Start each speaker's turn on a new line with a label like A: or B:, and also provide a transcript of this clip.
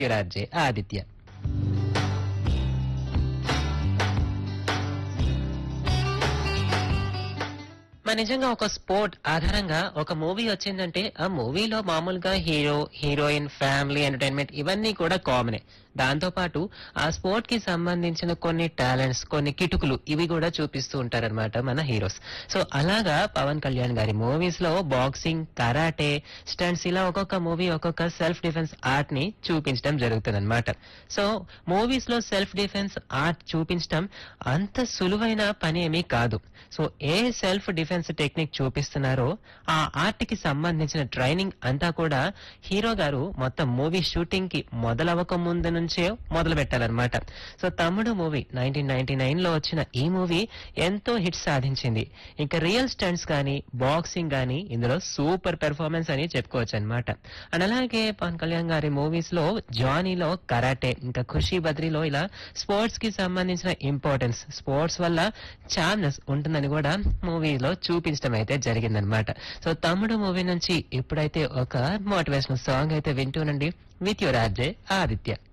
A: యువరాజే ఆదిత్య మరి నిజంగా ఒక స్పోర్ట్ ఆధారంగా ఒక మూవీ వచ్చిందంటే ఆ మూవీలో మామూలుగా హీరో హీరోయిన్ ఫ్యామిలీ ఎంటర్టైన్మెంట్ ఇవన్నీ కూడా కామనే దాంతో పాటు ఆ స్పోర్ట్ కి సంబంధించిన కొన్ని టాలెంట్స్ కొన్ని కిటుకులు ఇవి కూడా చూపిస్తూ ఉంటారన్నమాట మన హీరోస్ సో అలాగా పవన్ కళ్యాణ్ గారి మూవీస్ లో బాక్సింగ్ కరాటే స్టంట్స్ ఇలా ఒక్కొక్క మూవీ ఒక్కొక్క సెల్ఫ్ డిఫెన్స్ ఆర్ట్ ని చూపించడం జరుగుతుంది సో మూవీస్ లో సెల్ఫ్ డిఫెన్స్ ఆర్ట్ చూపించడం అంత సులువైన పని ఏమీ కాదు సో ఏ సెల్ఫ్ డిఫెన్స్ టెక్నిక్ చూపిస్తున్నారో ఆ ఆర్ట్ కి సంబంధించిన ట్రైనింగ్ అంతా కూడా హీరో గారు మొత్తం మూవీ షూటింగ్ కి మొదలవక ముందు నుంచే మొదలు పెట్టాలన్నమాట సో తమ్ముడు మూవీ నైన్టీన్ నైన్టీ నైన్ లో వచ్చిన ఈ మూవీ ఎంతో హిట్ సాధించింది ఇంకా రియల్ స్టంట్స్ కానీ బాక్సింగ్ కానీ ఇందులో సూపర్ పెర్ఫార్మెన్స్ అని చెప్పుకోవచ్చు అనమాట అండ్ అలాగే పవన్ కళ్యాణ్ గారి మూవీస్ లో జానీలో కరాటే ఇంకా ఖుషి బద్రీలో ఇలా స్పోర్ట్స్ కి సంబంధించిన ఇంపార్టెన్స్ స్పోర్ట్స్ వల్ల ఛానల్స్ ఉంటుందని కూడా మూవీలో చూపించడం అయితే జరిగిందనమాట సో తమ్ముడు మూవీ నుంచి ఇప్పుడైతే ఒక మోటివేషనల్ సాంగ్ అయితే వింటూనండి విత్ యువర్ ఆర్జే ఆదిత్య